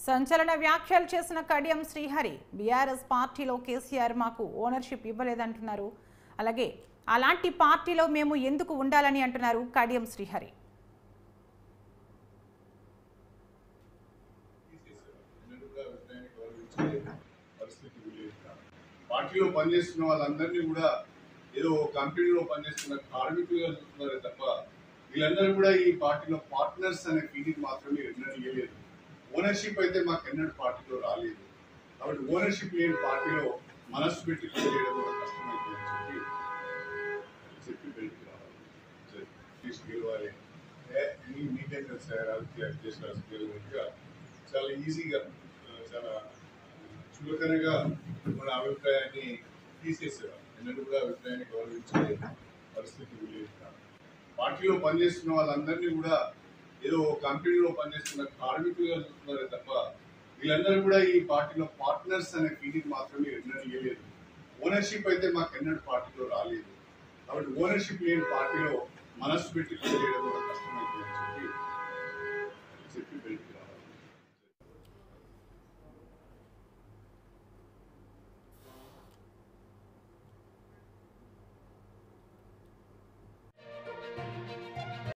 సంచలన వ్యాఖ్యలు చేసిన కడియం శ్రీహరి బీఆర్ఎస్ పార్టీలో కేసీఆర్ మాకు ఓనర్షిప్ ఇవ్వలేదంటున్నారు అలాగే అలాంటి పార్టీలో మేము ఎందుకు ఉండాలని అంటున్నారు కడియం శ్రీహరి ఎన్నడూగా విషయాన్ని గౌరవించే పరిస్థితి లేదు పార్టీలో పనిచేస్తున్న వాళ్ళందరినీ కూడా ఏదో ఒక కంపెనీలో పనిచేస్తున్న కార్మికులుగా చూస్తున్నారే తప్ప వీళ్ళందరూ కూడా ఈ పార్టీలో పార్ట్నర్స్ అనే ఫీలింగ్ మాత్రమే ఎన్నడూ ఇవ్వలేదు ఓనర్షిప్ అయితే మాకు ఎన్నడూ పార్టీలో రాలేదు కాబట్టి ఓనర్షిప్ లేని పార్టీలో మనస్సు పెట్టి చేయడం కూడా కష్టమైంది అని చెప్పి చెప్పి బయటికి రావాలి సరే, తీసి గెలవాలి ఏ, మీ మీకేం తెలుసు సార్ రాజకీయ చేసిన రాజకీయాలుగా చాలా ఈజీగా ఆ, చాలా చులకనగా మన అభిప్రాయాన్ని తీసేసేవారు ఎన్నడూ కూడా అభిప్రాయాన్ని గౌరవించే పరిస్థితి లేదు పార్టీలో పనిచేస్తున్న వాళ్ళందరినీ కూడా ఏదో ఒక కంపెనీలో పనిచేస్తున్న కార్మికులుగా చూస్తున్నారే తప్ప వీళ్ళందరూ కూడా ఈ పార్టీలో పార్ట్నర్స్ అనే ఫీలింగ్ మాత్రమే ఎన్నడూ ఇవ్వలేదు ఓనర్షిప్ అయితే మాకు ఎన్నడూ పార్టీలో రాలేదు కాబట్టి ఓనర్షిప్ లేని పార్టీలో మనస్సు పెట్టి చేయడం కూడా కష్టమైంది అని చెప్పి